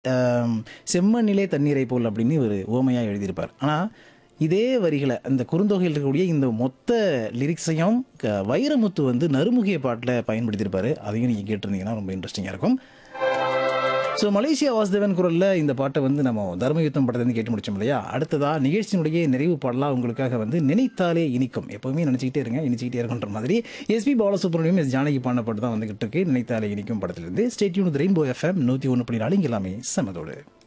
ஆம், செம்மண்ணிலே தண்ணீரை போல் அப்படின்னு ஒரு ஓமையாக எழுதியிருப்பார் ஆனால் இதே வரிகளை அந்த குறுந்தொகையில் இருக்கக்கூடிய இந்த மொத்த லிரிக்ஸையும் க- வைரமுத்து வந்து நறுமுகிய பாட்டில் பயன்படுத்தியிருப்பாரு அதையும் நீங்கள் கேட்டிருந்தீங்கன்னா ரொம்ப இன்ட்ரெஸ்டிங்காக இருக்கும் ஸோ மலேசியா வாசுதேவன் குரலில் இந்த பாட்டை வந்து நம்ம தர்மயுத்தம் படத்தை கேட்டு முடிச்சோம் இல்லையா அடுத்ததா நிகழ்ச்சியினுடைய நிறைவு பாடலாம் உங்களுக்காக வந்து நினைத்தாலே இனிக்கும் எப்பவுமே நினச்சிக்கிட்டே இருங்க இனிச்சிக்கிட்டே இருக்குன்ற மாதிரி எஸ்பி பாலசுப்ரமணியம் எஸ் ஜானகி பாடின பாட்டு தான் வந்துகிட்டு இருக்கு நினைத்தாலே இனிக்கும் படத்திலிருந்து ஸ்டேட்யூன் ரெயின்போ எஃப்எம் நூற்றி ஒன்று புள்ளி நாலு இங்கே எல்லாமே சமதோடு